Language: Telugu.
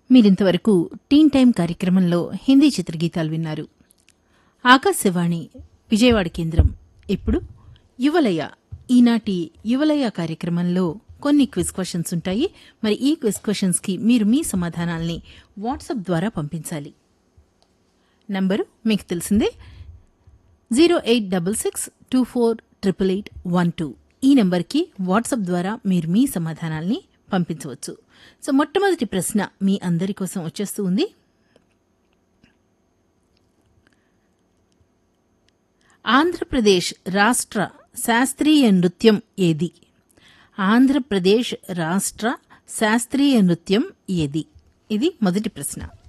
మీరింతవరకు టీన్ టైం కార్యక్రమంలో హిందీ చిత్రగీతాలు విన్నారు ఆకాశవాణి విజయవాడ కేంద్రం ఇప్పుడు యువలయ ఈనాటి యువలయ కార్యక్రమంలో కొన్ని క్విజ్ క్వశ్చన్స్ ఉంటాయి మరి ఈ క్విజ్ క్వశ్చన్స్కి మీరు మీ సమాధానాల్ని వాట్సాప్ ద్వారా పంపించాలి నంబరు మీకు తెలిసిందే zero eight double six two four triple eight one two ఈ నెంబర్కి వాట్సాప్ ద్వారా మీరు మీ సమాధానాల్ని పంపించవచ్చు సో మొట్టమొదటి ప్రశ్న మీ అందరి కోసం వచ్చేస్తూ ఉంది ఆంధ్రప్రదేశ్ రాష్ట్ర శాస్త్రీయ నృత్యం ఏది ఆంధ్రప్రదేశ్ రాష్ట్ర శాస్త్రీయ నృత్యం ఏది ఇది మొదటి ప్రశ్న